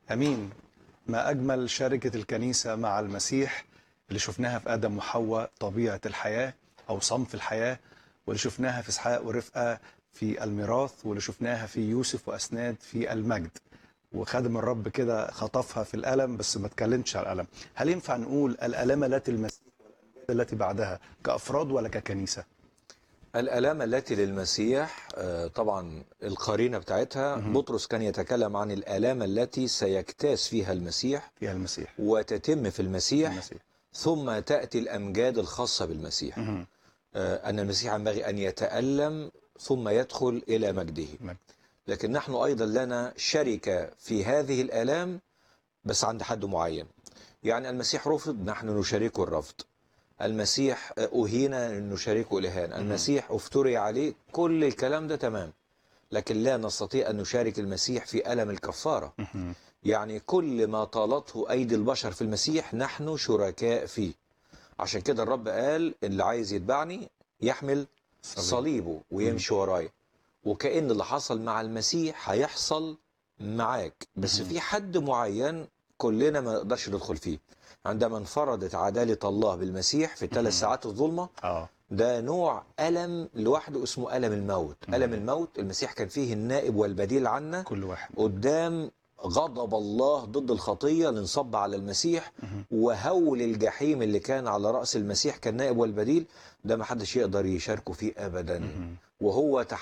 امين ما اجمل شركه الكنيسه مع المسيح اللي شفناها في ادم وحواء طبيعه الحياه او صنف الحياه واللي شفناها في اسحاق ورفقه في الميراث واللي شفناها في يوسف واسناد في المجد وخادم الرب كده خطفها في الالم بس ما اتكلمش على الالم هل ينفع نقول الالام التي المسيح والامجاد التي بعدها كافراد ولا ككنيسه الآلام التي للمسيح آه، طبعا القرينة بتاعتها بطرس كان يتكلم عن الآلام التي سيجتاز فيها المسيح فيها المسيح وتتم في المسيح المسيح ثم تأتي الأمجاد الخاصة بالمسيح مهم. آه، أن المسيح ينبغي أن يتألم ثم يدخل إلى مجده مجد. لكن نحن أيضا لنا شركة في هذه الآلام بس عند حد معين يعني المسيح رفض نحن نشاركه الرفض المسيح أهين نشاركه الإهانة المسيح افتري عليه كل الكلام ده تمام لكن لا نستطيع أن نشارك المسيح في ألم الكفارة مهم. يعني كل ما طالته أيدي البشر في المسيح نحن شركاء فيه عشان كده الرب قال اللي عايز يتبعني يحمل صليب. صليبه ويمشي ورايا وكأن اللي حصل مع المسيح هيحصل معاك بس في حد معين كلنا ما نقدرش ندخل فيه عندما انفردت عدالة الله بالمسيح في الثلاث ساعات الظلمة اه ده نوع ألم لوحده اسمه ألم الموت ألم الموت المسيح كان فيه النائب والبديل عنا كل واحد قدام غضب الله ضد الخطية لنصب على المسيح وهول الجحيم اللي كان على رأس المسيح كالنائب والبديل ده ما حدش يقدر يشاركه فيه أبدا وهو